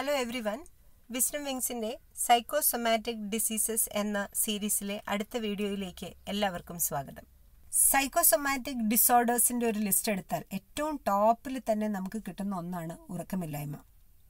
hello everyone wisdom വിങ്സിൻ്റെ psychosomatic diseases എന്ന സീരീസിലെ അടുത്ത വീഡിയോയിലേക്ക് എല്ലാവർക്കും സ്വാഗതം സൈക്കോസൊമാറ്റിക് ഡിസോർഡേഴ്സിൻ്റെ ഒരു ലിസ്റ്റ് എടുത്താൽ ഏറ്റവും ടോപ്പിൽ തന്നെ നമുക്ക് കിട്ടുന്ന ഒന്നാണ് ഉറക്കമില്ലായ്മ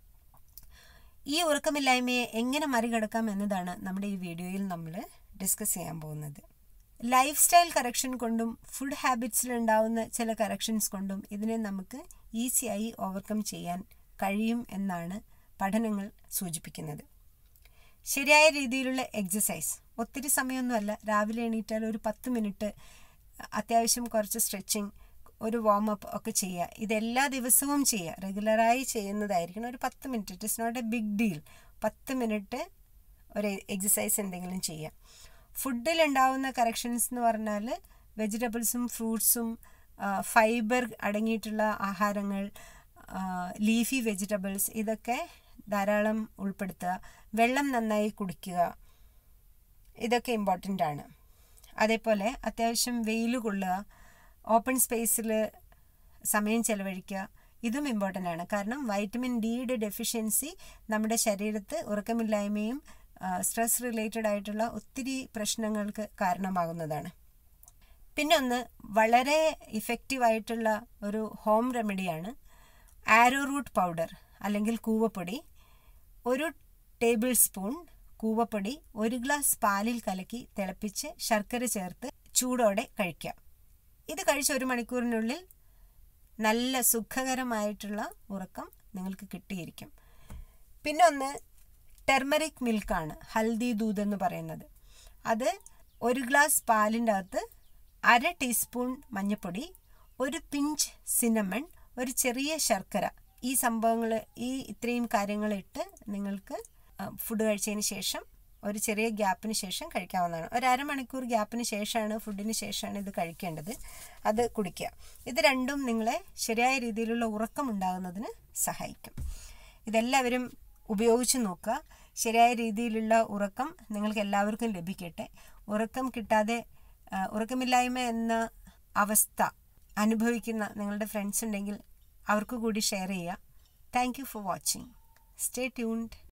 ഈ ഉറക്കമില്ലായ്മയെ എങ്ങനെ മറികടക്കാം എന്നതാണ് നമ്മുടെ ഈ വീഡിയോയിൽ നമ്മൾ ഡിസ്കസ് ചെയ്യാൻ പോകുന്നത് ലൈഫ് സ്റ്റൈൽ കറക്ഷൻ കൊണ്ടും ഫുഡ് ഹാബിറ്റ്സിൽ ഉണ്ടാവുന്ന ചില കറക്ഷൻസ് കൊണ്ടും ഇതിനെ നമുക്ക് ഈസിയായി ഓവർകം ചെയ്യാൻ കഴിയും എന്നാണ് പഠനങ്ങൾ സൂചിപ്പിക്കുന്നത് ശരിയായ രീതിയിലുള്ള എക്സസൈസ് ഒത്തിരി സമയമൊന്നുമല്ല രാവിലെ എണീറ്റാൽ ഒരു പത്ത് മിനിറ്റ് അത്യാവശ്യം കുറച്ച് സ്ട്രെച്ചിങ് ഒരു വാം അപ്പ് ഒക്കെ ചെയ്യുക ഇതെല്ലാ ദിവസവും ചെയ്യുക റെഗുലറായി ചെയ്യുന്നതായിരിക്കണം ഒരു പത്ത് minute it is not a big deal പത്ത് മിനിറ്റ് ഒരു എക്സസൈസ് എന്തെങ്കിലും ചെയ്യുക ഫുഡിൽ ഉണ്ടാവുന്ന കറക്ഷൻസ് എന്ന് പറഞ്ഞാൽ വെജിറ്റബിൾസും ഫ്രൂട്ട്സും ഫൈബർ അടങ്ങിയിട്ടുള്ള ആഹാരങ്ങൾ ലീഫി വെജിറ്റബിൾസ് ഇതൊക്കെ ധാരാളം ഉൾപ്പെടുത്തുക വെള്ളം നന്നായി കുടിക്കുക ഇതൊക്കെ ഇമ്പോർട്ടൻ്റ് ആണ് അതേപോലെ അത്യാവശ്യം വെയിൽ കൊള്ളുക ഓപ്പൺ സ്പേസിൽ സമയം ചെലവഴിക്കുക ഇതും ഇമ്പോർട്ടൻ്റ് ആണ് കാരണം വൈറ്റമിൻ ഡിയുടെ ഡെഫിഷ്യൻസി നമ്മുടെ ശരീരത്ത് ഉറക്കമില്ലായ്മയും സ്ട്രെസ് റിലേറ്റഡ് ആയിട്ടുള്ള ഒത്തിരി പ്രശ്നങ്ങൾക്ക് കാരണമാകുന്നതാണ് പിന്നെ ഒന്ന് വളരെ ഇഫക്റ്റീവായിട്ടുള്ള ഒരു ഹോം റെമഡിയാണ് ആരോ റൂട്ട് പൗഡർ അല്ലെങ്കിൽ കൂവപ്പൊടി ഒരു ടേബിൾ സ്പൂൺ കൂവപ്പൊടി ഒരു ഗ്ലാസ് പാലിൽ കലക്കി തിളപ്പിച്ച് ശർക്കര ചേർത്ത് ചൂടോടെ കഴിക്കുക ഇത് കഴിച്ച് ഒരു മണിക്കൂറിനുള്ളിൽ നല്ല സുഖകരമായിട്ടുള്ള ഉറക്കം നിങ്ങൾക്ക് കിട്ടിയിരിക്കും പിന്നെ ഒന്ന് ടെർമറിക് മിൽക്കാണ് ഹൽദി ദൂത് എന്ന് പറയുന്നത് അത് ഒരു ഗ്ലാസ് പാലിൻ്റെ അകത്ത് അര ടീസ്പൂൺ മഞ്ഞൾപ്പൊടി ഒരു പിഞ്ച് സിനമൺ ഒരു ചെറിയ ശർക്കര ഈ സംഭവങ്ങൾ ഈ ഇത്രയും കാര്യങ്ങളിട്ട് നിങ്ങൾക്ക് ഫുഡ് കഴിച്ചതിന് ശേഷം ഒരു ചെറിയ ഗ്യാപ്പിന് ശേഷം കഴിക്കാവുന്നതാണ് ഒരു അരമണിക്കൂർ ഗ്യാപ്പിന് ശേഷമാണ് ഫുഡിന് ശേഷമാണ് ഇത് കഴിക്കേണ്ടത് അത് കുടിക്കുക ഇത് രണ്ടും നിങ്ങളെ ശരിയായ രീതിയിലുള്ള ഉറക്കം ഉണ്ടാകുന്നതിന് സഹായിക്കും ഇതെല്ലാവരും ഉപയോഗിച്ച് നോക്കുക ശരിയായ രീതിയിലുള്ള ഉറക്കം നിങ്ങൾക്ക് എല്ലാവർക്കും ലഭിക്കട്ടെ ഉറക്കം കിട്ടാതെ ഉറക്കമില്ലായ്മ എന്ന അവസ്ഥ അനുഭവിക്കുന്ന നിങ്ങളുടെ ഫ്രണ്ട്സ് ഉണ്ടെങ്കിൽ അവർക്ക് കൂടി ഷെയർ ചെയ്യുക thank you for watching stay tuned